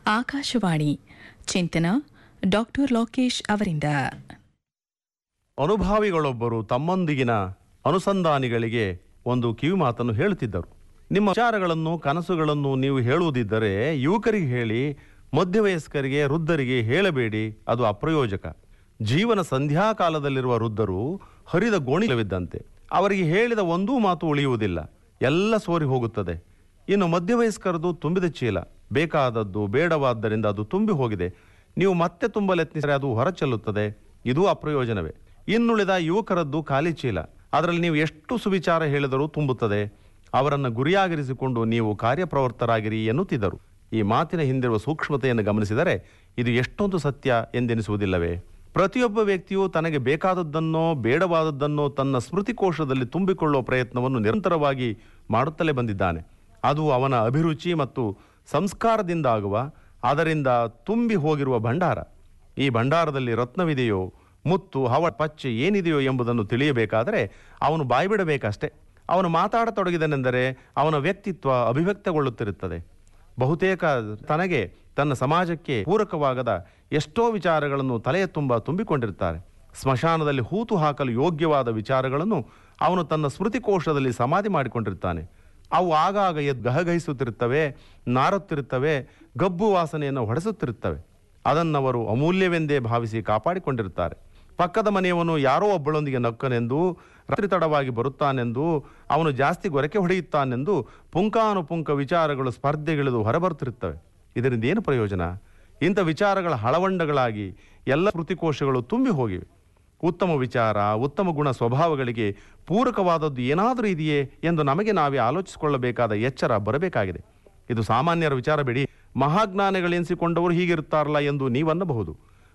ಆಕಾಶವಾಣಿ ಚಿಂತನ ಡಾಕ್ಟರ್ ಲೋಕೇಶ್ ಅವರಿಂದ ಅನುಭಾವಿಗಳೊಬ್ಬರು ತಮ್ಮೊಂದಿಗಿನ ಅನುಸಂಧಾನಿಗಳಿಗೆ ಒಂದು ಕಿವಿಮಾತನ್ನು ಹೇಳುತ್ತಿದ್ದರು ನಿಮ್ಮ ವಿಚಾರಗಳನ್ನು ಕನಸುಗಳನ್ನು ನೀವು ಹೇಳುವುದಿದ್ದರೆ ಯುವಕರಿಗೆ ಹೇಳಿ ಮಧ್ಯವಯಸ್ಕರಿಗೆ ವೃದ್ಧರಿಗೆ ಹೇಳಬೇಡಿ ಅದು ಅಪ್ರಯೋಜಕ ಜೀವನ ಸಂಧ್ಯಾಕಾಲದಲ್ಲಿರುವ ವೃದ್ಧರು ಹರಿದ ಗೋಣಿಲವಿದ್ದಂತೆ ಅವರಿಗೆ ಹೇಳಿದ ಒಂದೂ ಮಾತು ಉಳಿಯುವುದಿಲ್ಲ ಎಲ್ಲ ಸೋರಿ ಹೋಗುತ್ತದೆ ಇನ್ನು ಮಧ್ಯವಯಸ್ಕರದು ತುಂಬಿದ ಚೀಲ ಬೇಕಾದದ್ದು ಬೇಡವಾದ್ದರಿಂದ ಅದು ತುಂಬಿ ಹೋಗಿದೆ ನೀವು ಮತ್ತೆ ತುಂಬಲು ಯತ್ನಿಸಿದರೆ ಅದು ಹೊರಚೆಲ್ಲುತ್ತದೆ ಇದು ಅಪ್ರಯೋಜನವೇ ಇನ್ನುಳಿದ ಯುವಕರದ್ದು ಖಾಲಿ ಚೀಲ ಅದರಲ್ಲಿ ನೀವು ಎಷ್ಟು ಸುವಿಚಾರ ಹೇಳಿದರೂ ತುಂಬುತ್ತದೆ ಅವರನ್ನು ಗುರಿಯಾಗಿರಿಸಿಕೊಂಡು ನೀವು ಕಾರ್ಯಪ್ರವೃತ್ತರಾಗಿರಿ ಎನ್ನುತ್ತಿದ್ದರು ಈ ಮಾತಿನ ಹಿಂದಿರುವ ಸೂಕ್ಷ್ಮತೆಯನ್ನು ಗಮನಿಸಿದರೆ ಇದು ಎಷ್ಟೊಂದು ಸತ್ಯ ಎಂದೆನಿಸುವುದಿಲ್ಲವೇ ಪ್ರತಿಯೊಬ್ಬ ವ್ಯಕ್ತಿಯು ತನಗೆ ಬೇಕಾದದ್ದನ್ನೋ ಬೇಡವಾದದ್ದನ್ನೋ ತನ್ನ ಸ್ಮೃತಿಕೋಶದಲ್ಲಿ ತುಂಬಿಕೊಳ್ಳುವ ಪ್ರಯತ್ನವನ್ನು ನಿರಂತರವಾಗಿ ಮಾಡುತ್ತಲೇ ಬಂದಿದ್ದಾನೆ ಅದು ಅವನ ಅಭಿರುಚಿ ಮತ್ತು ಸಂಸ್ಕಾರದಿಂದ ಆಗುವ ಅದರಿಂದ ತುಂಬಿ ಹೋಗಿರುವ ಭಂಡಾರ ಈ ಭಂಡಾರದಲ್ಲಿ ರತ್ನವಿದೆಯೋ ಮುತ್ತು ಹವ ಪಚ್ಚೆ ಏನಿದೆಯೋ ಎಂಬುದನ್ನು ತಿಳಿಯಬೇಕಾದರೆ ಅವನು ಬಾಯ್ಬಿಡಬೇಕಷ್ಟೆ ಅವನು ಮಾತಾಡತೊಡಗಿದನೆಂದರೆ ಅವನ ವ್ಯಕ್ತಿತ್ವ ಅಭಿವ್ಯಕ್ತಗೊಳ್ಳುತ್ತಿರುತ್ತದೆ ಬಹುತೇಕ ತನಗೆ ತನ್ನ ಸಮಾಜಕ್ಕೆ ಪೂರಕವಾಗದ ಎಷ್ಟೋ ವಿಚಾರಗಳನ್ನು ತಲೆಯ ತುಂಬ ತುಂಬಿಕೊಂಡಿರ್ತಾರೆ ಸ್ಮಶಾನದಲ್ಲಿ ಹೂತು ಹಾಕಲು ಯೋಗ್ಯವಾದ ವಿಚಾರಗಳನ್ನು ಅವನು ತನ್ನ ಸ್ಮೃತಿಕೋಶದಲ್ಲಿ ಸಮಾಧಿ ಮಾಡಿಕೊಂಡಿರ್ತಾನೆ ಅವು ಆಗಾಗ ಎದ್ದು ಗಹಗಹಿಸುತ್ತಿರುತ್ತವೆ ನಾರುತ್ತಿರುತ್ತವೆ ಗಬ್ಬು ವಾಸನೆಯನ್ನು ಹೊಡೆಸುತ್ತಿರುತ್ತವೆ ಅದನ್ನವರು ಅಮೂಲ್ಯವೆಂದೇ ಭಾವಿಸಿ ಕಾಪಾಡಿಕೊಂಡಿರುತ್ತಾರೆ ಪಕ್ಕದ ಮನೆಯವನು ಯಾರೋ ಒಬ್ಬಳೊಂದಿಗೆ ನಕ್ಕನೆಂದು ರಾತ್ರಿ ತಡವಾಗಿ ಬರುತ್ತಾನೆಂದು ಅವನು ಜಾಸ್ತಿ ಗೊರಕೆ ಹೊಡೆಯುತ್ತಾನೆಂದು ಪುಂಕಾನುಪುಂಕ ವಿಚಾರಗಳು ಸ್ಪರ್ಧೆಗಿಳಿದು ಹೊರಬರುತ್ತಿರುತ್ತವೆ ಇದರಿಂದ ಏನು ಪ್ರಯೋಜನ ಇಂಥ ವಿಚಾರಗಳ ಹಳವಂಡಗಳಾಗಿ ಎಲ್ಲ ಸ್ಮೃತಿಕೋಶಗಳು ತುಂಬಿ ಹೋಗಿವೆ ಉತ್ತಮ ವಿಚಾರ ಉತ್ತಮ ಗುಣ ಸ್ವಭಾವಗಳಿಗೆ ಪೂರಕವಾದದ್ದು ಏನಾದರೂ ಇದೆಯೇ ಎಂದು ನಮಗೆ ನಾವೇ ಆಲೋಚಿಸಿಕೊಳ್ಳಬೇಕಾದ ಎಚ್ಚರ ಬರಬೇಕಾಗಿದೆ ಇದು ಸಾಮಾನ್ಯರ ವಿಚಾರ ಬಿಡಿ ಮಹಾಜ್ಞಾನಿಗಳೆನಿಸಿಕೊಂಡವರು ಹೀಗಿರುತ್ತಾರಲ್ಲ ಎಂದು ನೀವನ್ನಬಹುದು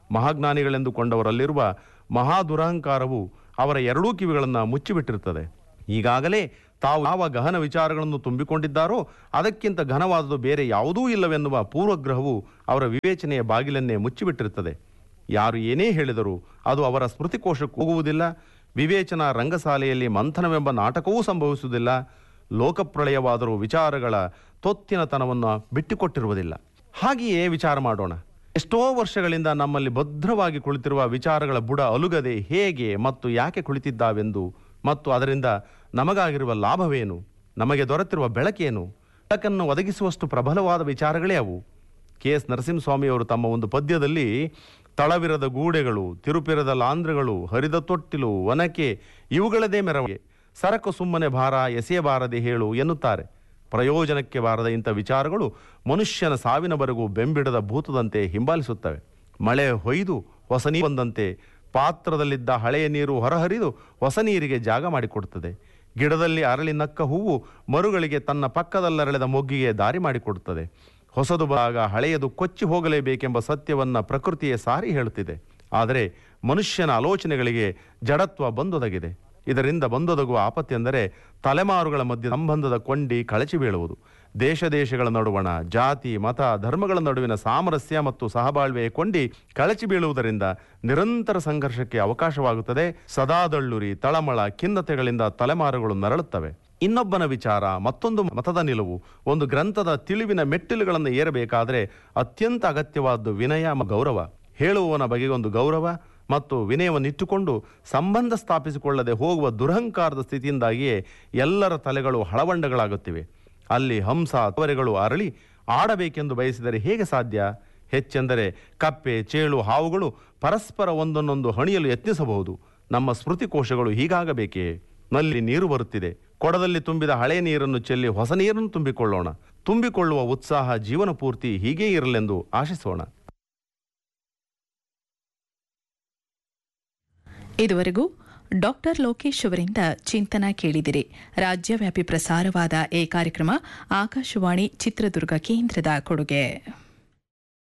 ಮಹಾಜ್ಞಾನಿಗಳೆಂದುಕೊಂಡವರಲ್ಲಿರುವ ಮಹಾ ದುರಹಂಕಾರವು ಅವರ ಎರಡೂ ಕಿವಿಗಳನ್ನು ಮುಚ್ಚಿಬಿಟ್ಟಿರುತ್ತದೆ ಈಗಾಗಲೇ ತಾವು ಯಾವ ಗಹನ ವಿಚಾರಗಳನ್ನು ತುಂಬಿಕೊಂಡಿದ್ದಾರೋ ಅದಕ್ಕಿಂತ ಘನವಾದುದು ಬೇರೆ ಯಾವುದೂ ಇಲ್ಲವೆನ್ನುವ ಪೂರ್ವಗ್ರಹವು ಅವರ ವಿವೇಚನೆಯ ಬಾಗಿಲನ್ನೇ ಮುಚ್ಚಿಬಿಟ್ಟಿರುತ್ತದೆ ಯಾರು ಏನೇ ಹೇಳಿದರೂ ಅದು ಅವರ ಸ್ಮೃತಿಕೋಶಕ್ಕೆ ಹೋಗುವುದಿಲ್ಲ ವಿವೇಚನಾ ರಂಗಶಾಲೆಯಲ್ಲಿ ಮಂಥನವೆಂಬ ನಾಟಕವೂ ಸಂಭವಿಸುವುದಿಲ್ಲ ಲೋಕಪ್ರಳಯವಾದರೂ ವಿಚಾರಗಳ ತೊತ್ತಿನತನವನ್ನು ಬಿಟ್ಟುಕೊಟ್ಟಿರುವುದಿಲ್ಲ ಹಾಗೆಯೇ ವಿಚಾರ ಮಾಡೋಣ ಎಷ್ಟೋ ವರ್ಷಗಳಿಂದ ನಮ್ಮಲ್ಲಿ ಭದ್ರವಾಗಿ ಕುಳಿತಿರುವ ವಿಚಾರಗಳ ಬುಡ ಅಲುಗದೆ ಹೇಗೆ ಮತ್ತು ಯಾಕೆ ಕುಳಿತಿದ್ದಾವೆಂದು ಮತ್ತು ಅದರಿಂದ ನಮಗಾಗಿರುವ ಲಾಭವೇನು ನಮಗೆ ದೊರೆತಿರುವ ಬೆಳಕೇನು ಬೆಳಕನ್ನು ಒದಗಿಸುವಷ್ಟು ಪ್ರಬಲವಾದ ವಿಚಾರಗಳೇ ಅವು ಕೆ ಎಸ್ ನರಸಿಂಹಸ್ವಾಮಿಯವರು ತಮ್ಮ ಒಂದು ಪದ್ಯದಲ್ಲಿ ತಳವಿರದ ಗೂಡೆಗಳು ತಿರುಪಿರದ ಲಾಂಧ್ರಗಳು ಹರಿದ ತೊಟ್ಟಿಲು ಒನಕೆ ಇವುಗಳದೇ ಮೆರವಣಿಗೆ ಸರಕು ಸುಮ್ಮನೆ ಭಾರ ಎಸೆಯಬಾರದೆ ಹೇಳು ಎನ್ನುತ್ತಾರೆ ಪ್ರಯೋಜನಕ್ಕೆ ಬಾರದ ಇಂಥ ವಿಚಾರಗಳು ಮನುಷ್ಯನ ಸಾವಿನವರೆಗೂ ಬೆಂಬಿಡದ ಭೂತದಂತೆ ಹಿಂಬಾಲಿಸುತ್ತವೆ ಮಳೆ ಹೊಯ್ದು ಹೊಸ ನೀರು ಬಂದಂತೆ ಪಾತ್ರದಲ್ಲಿದ್ದ ಹಳೆಯ ನೀರು ಹೊರಹರಿದು ಹೊಸ ನೀರಿಗೆ ಜಾಗ ಮಾಡಿಕೊಡುತ್ತದೆ ಗಿಡದಲ್ಲಿ ಅರಳಿ ನಕ್ಕ ಹೂವು ಮರುಗಳಿಗೆ ತನ್ನ ಪಕ್ಕದಲ್ಲರಳೆದ ಮೊಗ್ಗಿಗೆ ದಾರಿ ಮಾಡಿಕೊಡುತ್ತದೆ ಹೊಸದು ಭಾಗ ಹಳೆಯದು ಕೊಚ್ಚಿ ಹೋಗಲೇಬೇಕೆಂಬ ಸತ್ಯವನ್ನ ಪ್ರಕೃತಿಯೇ ಸಾರಿ ಹೇಳುತ್ತಿದೆ ಆದರೆ ಮನುಷ್ಯನ ಆಲೋಚನೆಗಳಿಗೆ ಜಡತ್ವ ಬಂದೊದಗಿದೆ ಇದರಿಂದ ಬಂದೊದಗುವ ಆಪತ್ತೆಂದರೆ ತಲೆಮಾರುಗಳ ಮಧ್ಯೆ ಸಂಬಂಧದ ಕೊಂಡಿ ಕಳಚಿ ಬೀಳುವುದು ದೇಶ ದೇಶಗಳ ನಡುವಣ ಜಾತಿ ಮತ ಧರ್ಮಗಳ ನಡುವಿನ ಸಾಮರಸ್ಯ ಮತ್ತು ಸಹಬಾಳ್ವೆಯ ಕೊಂಡಿ ಕಳಚಿ ಬೀಳುವುದರಿಂದ ನಿರಂತರ ಸಂಘರ್ಷಕ್ಕೆ ಅವಕಾಶವಾಗುತ್ತದೆ ಸದಾದಳ್ಳುರಿ ತಳಮಳ ಖಿನ್ನತೆಗಳಿಂದ ತಲೆಮಾರುಗಳು ನರಳುತ್ತವೆ ಇನ್ನೊಬ್ಬನ ವಿಚಾರ ಮತ್ತೊಂದು ಮತದ ನಿಲುವು ಒಂದು ಗ್ರಂಥದ ತಿಳಿವಿನ ಮೆಟ್ಟಿಲುಗಳನ್ನು ಏರಬೇಕಾದರೆ ಅತ್ಯಂತ ಅಗತ್ಯವಾದ್ದು ವಿನಯ ಮ- ಗೌರವ ಹೇಳುವವನ ಬಗೆಗೊಂದು ಗೌರವ ಮತ್ತು ವಿನಯವನ್ನಿಟ್ಟುಕೊಂಡು ಸಂಬಂಧ ಸ್ಥಾಪಿಸಿಕೊಳ್ಳದೆ ಹೋಗುವ ದುರಹಂಕಾರದ ಸ್ಥಿತಿಯಿಂದಾಗಿಯೇ ಎಲ್ಲರ ತಲೆಗಳು ಹಳವಂಡಗಳಾಗುತ್ತಿವೆ ಅಲ್ಲಿ ಹಂಸ ತೊರೆಗಳು ಅರಳಿ ಆಡಬೇಕೆಂದು ಬಯಸಿದರೆ ಹೇಗೆ ಸಾಧ್ಯ ಹೆಚ್ಚೆಂದರೆ ಕಪ್ಪೆ ಚೇಳು ಹಾವುಗಳು ಪರಸ್ಪರ ಒಂದನ್ನೊಂದು ಹಣಿಯಲು ಯತ್ನಿಸಬಹುದು ನಮ್ಮ ಸ್ಮೃತಿಕೋಶಗಳು ಹೀಗಾಗಬೇಕೇ ನಲ್ಲಿ ನೀರು ಬರುತ್ತಿದೆ ಕೊಡದಲ್ಲಿ ತುಂಬಿದ ಹಳೆ ನೀರನ್ನು ಚೆಲ್ಲಿ ಹೊಸ ನೀರನ್ನು ತುಂಬಿಕೊಳ್ಳೋಣ ತುಂಬಿಕೊಳ್ಳುವ ಉತ್ಸಾಹ ಜೀವನ ಪೂರ್ತಿ ಹೀಗೇ ಇರಲೆಂದು ಆಶಿಸೋಣ ಇದುವರೆಗೂ ಡಾಕ್ಟರ್ ಲೋಕೇಶ್ ಅವರಿಂದ ಚಿಂತನ ಕೇಳಿದಿರಿ ರಾಜ್ಯವ್ಯಾಪಿ ಪ್ರಸಾರವಾದ ಈ ಕಾರ್ಯಕ್ರಮ ಆಕಾಶವಾಣಿ ಚಿತ್ರದುರ್ಗ ಕೇಂದ್ರದ ಕೊಡುಗೆ